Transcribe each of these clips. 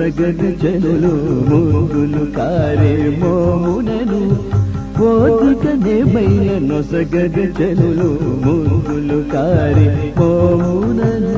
నొసగగ చెలులు ముగ్గులు కారే మోమునను ఓదికనేమైన నొసగగ చెలులు ముగ్గులు కారే మోమునను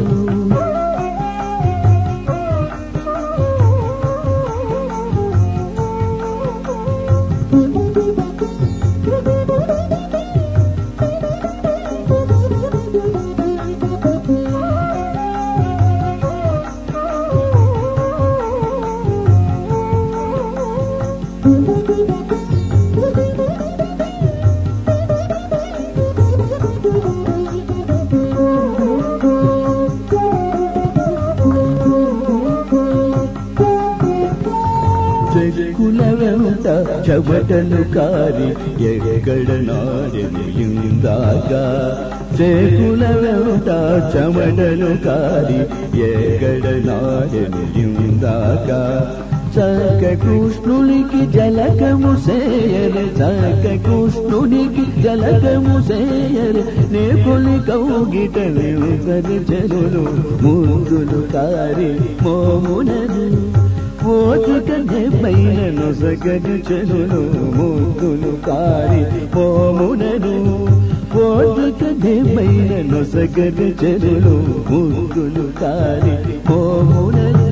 చెక్కుల వెంట చెమటలు కారి ఎక్కడ నాడెలిందాగా చెక్కుల వెంట చెమటలు కారి ఎక్కడ నాడెలిందాగా చక్క కృష్ణునికి జలకము సేయర చక్క కృష్ణునికి జలకము సేయర నే కొలి కౌగిట వెంకటి చెరులు ముందులు కారి మోమునను ఓచుకనే పైన నొసగని చెలులు ముద్దులు కారి పోమునను ఓచుకనే పైన నొసగని చెలులు ముద్దులు కారి పోమునను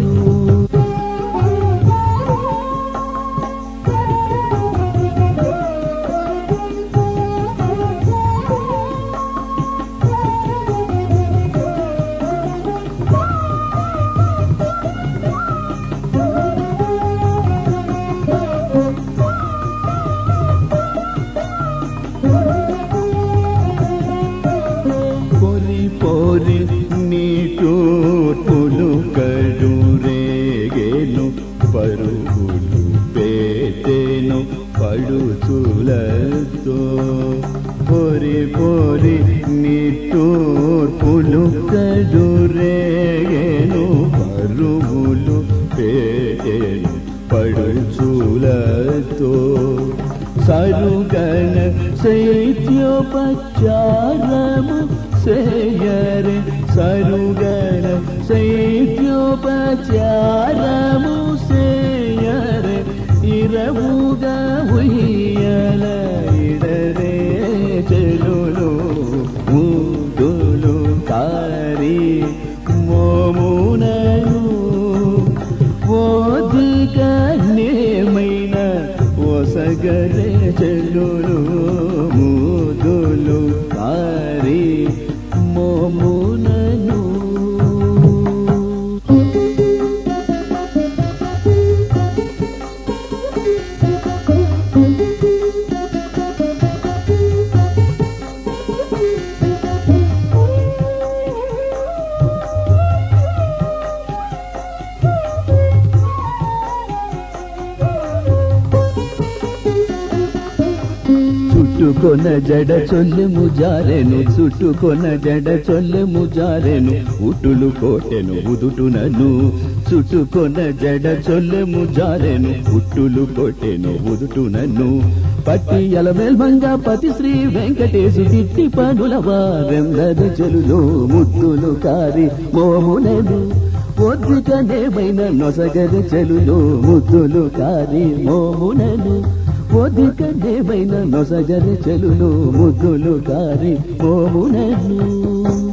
పొరి పొరి నీటూర్పులు కడురేగేను పరుగులు పేటేను పడుచులతో పొరి పొరి నీటూర్పులు కడురేగేను పరుగులు పేటేను పడుచులతో సరుగణ శైత్యోపచారము సేయరే సరుగణ శైత్యోపచారము సేయరే ఇరవుగా ఉయ్యల ఇడరే చెలులు ఊదులు కారి మోమునను ఓదికనేమైన ఒసగరే చెల్లులు మూదులు కారి మోమునను చుట్టుకొన జడ చొల్లెము జారెను చుట్టుకొన జడ చొల్లెము జారెను ఉటులు కోటెను ఉదుటునను చుట్టుకొన జడ చొల్లెము జారెను ఉట్టులు కొట్టెను ఉదుటునను పట్టి ఎలమేల్మంగా పతి శ్రీ వెంకటేశు దిట్టి పనుల వారెందరి చెలులో ముద్దులు కారి మోమునను ఒద్దుకనేమైన నొసగరి చెలులో ముద్దులు కారి మోమునను ఒదికనేమైన నొసగరి చెలులో ముద్దులు కారి మోమునను